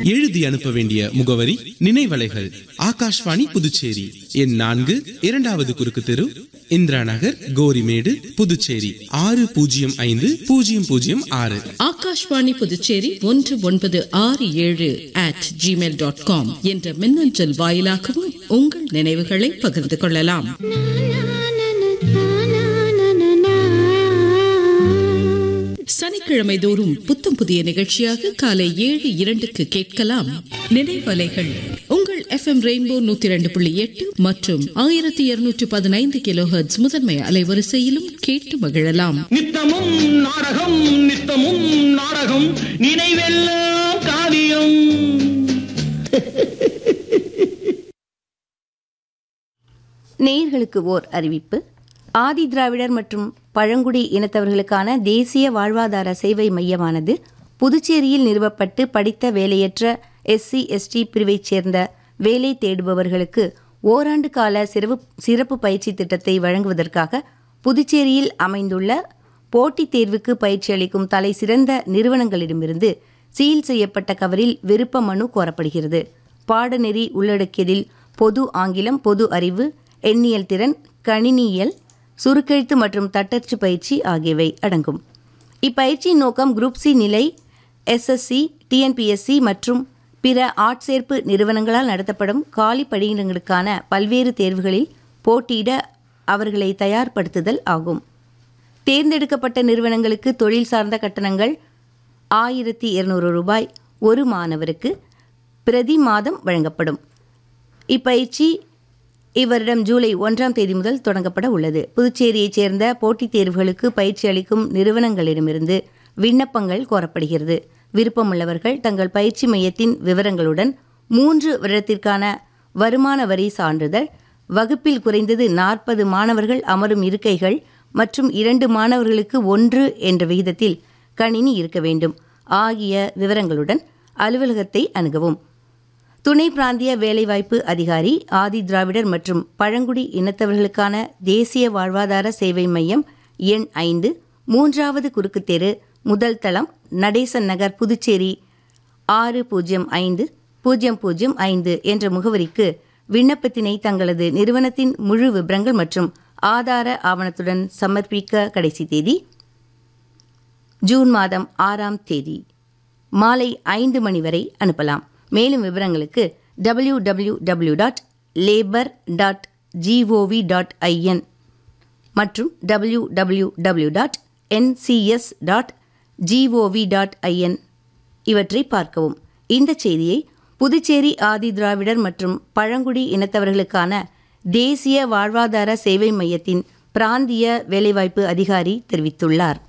எழுதி அனுப்ப வேண்டிய முகவரி நினைவலைகள் ஆகாஷ்வாணி புதுச்சேரி எண் நான்கு இரண்டாவது குறுக்கு தெரு இந்திரா நகர் கோரிமேடு புதுச்சேரி ஆறு பூஜ்ஜியம் ஐந்து பூஜ்ஜியம் பூஜ்ஜியம் ஆறு ஆகாஷ்வாணி புதுச்சேரி ஒன்று ஒன்பது ஆறு ஏழு அட் ஜிமெயில் டாட் காம் என்ற மின்னஞ்சல் வாயிலாகவும் உங்கள் நினைவுகளை பகிர்ந்து கொள்ளலாம் சனிக்கிழமை தோறும் புத்தம் புதிய நிகழ்ச்சியாக காலை ஏழு இரண்டுக்கு கேட்கலாம் நினைவலைகள் உங்கள் எஃப்எம் ரெயின்போ நூத்தி ரெண்டு புள்ளி எட்டு மற்றும் ஆயிரத்தி இருநூற்றி பதினைந்து கிலோஹெர்ட்ஸ் முதன்மை அலைவரிசையிலும் கேட்டு மகிழலாம் நித்தமும் நாடகம் நித்தமும் நாடகம் நினைவெல்லாம் காவியம் நேயர்களுக்கு ஓர் அறிவிப்பு ஆதி திராவிடர் மற்றும் பழங்குடி இனத்தவர்களுக்கான தேசிய வாழ்வாதார சேவை மையமானது புதுச்சேரியில் நிறுவப்பட்டு படித்த வேலையற்ற எஸ்சி எஸ்டி பிரிவைச் சேர்ந்த வேலை தேடுபவர்களுக்கு ஓராண்டு கால சிறப்பு சிறப்பு பயிற்சி திட்டத்தை வழங்குவதற்காக புதுச்சேரியில் அமைந்துள்ள போட்டித் தேர்வுக்கு பயிற்சி அளிக்கும் தலை சிறந்த நிறுவனங்களிடமிருந்து சீல் செய்யப்பட்ட கவரில் விருப்ப மனு கோரப்படுகிறது பாடநெறி உள்ளடக்கியதில் பொது ஆங்கிலம் பொது அறிவு எண்ணியல் திறன் கணினியியல் சுருக்கெழுத்து மற்றும் தட்டச்சு பயிற்சி ஆகியவை அடங்கும் இப்பயிற்சியின் நோக்கம் குரூப் சி நிலை எஸ்எஸ்சி டிஎன்பிஎஸ்சி மற்றும் பிற ஆட்சேர்ப்பு நிறுவனங்களால் நடத்தப்படும் காலி பணியிடங்களுக்கான பல்வேறு தேர்வுகளில் போட்டியிட அவர்களை தயார்படுத்துதல் ஆகும் தேர்ந்தெடுக்கப்பட்ட நிறுவனங்களுக்கு தொழில் சார்ந்த கட்டணங்கள் ஆயிரத்தி இருநூறு ரூபாய் ஒரு மாணவருக்கு பிரதி மாதம் வழங்கப்படும் இப்பயிற்சி இவ்வருடம் ஜூலை ஒன்றாம் தேதி முதல் தொடங்கப்பட உள்ளது புதுச்சேரியைச் சேர்ந்த போட்டித் தேர்வுகளுக்கு பயிற்சி அளிக்கும் நிறுவனங்களிடமிருந்து விண்ணப்பங்கள் கோரப்படுகிறது விருப்பமுள்ளவர்கள் தங்கள் பயிற்சி மையத்தின் விவரங்களுடன் மூன்று வருடத்திற்கான வருமான வரி சான்றிதழ் வகுப்பில் குறைந்தது நாற்பது மாணவர்கள் அமரும் இருக்கைகள் மற்றும் இரண்டு மாணவர்களுக்கு ஒன்று என்ற விகிதத்தில் கணினி இருக்க வேண்டும் ஆகிய விவரங்களுடன் அலுவலகத்தை அணுகவும் துணை பிராந்திய வேலைவாய்ப்பு அதிகாரி ஆதி திராவிடர் மற்றும் பழங்குடி இனத்தவர்களுக்கான தேசிய வாழ்வாதார சேவை மையம் எண் ஐந்து மூன்றாவது குறுக்கு தெரு முதல் தளம் நடேசன் நகர் புதுச்சேரி ஆறு பூஜ்ஜியம் ஐந்து பூஜ்ஜியம் பூஜ்ஜியம் ஐந்து என்ற முகவரிக்கு விண்ணப்பத்தினை தங்களது நிறுவனத்தின் முழு விபரங்கள் மற்றும் ஆதார ஆவணத்துடன் சமர்ப்பிக்க கடைசி தேதி ஜூன் மாதம் ஆறாம் தேதி மாலை ஐந்து மணி வரை அனுப்பலாம் மேலும் விவரங்களுக்கு W W W dot labour dot GOV dot IN மற்றும் W W W dot NCS dot GOV dot IN இவற்றை பார்க்கவும் இந்த செய்தியை புதுச்சேரி ஆதி திராவிடர் மற்றும் பழங்குடி இனத்தவர்களுக்கான தேசிய வாழ்வாதார சேவை மையத்தின் பிராந்திய வேலைவாய்ப்பு அதிகாரி தெரிவித்துள்ளார்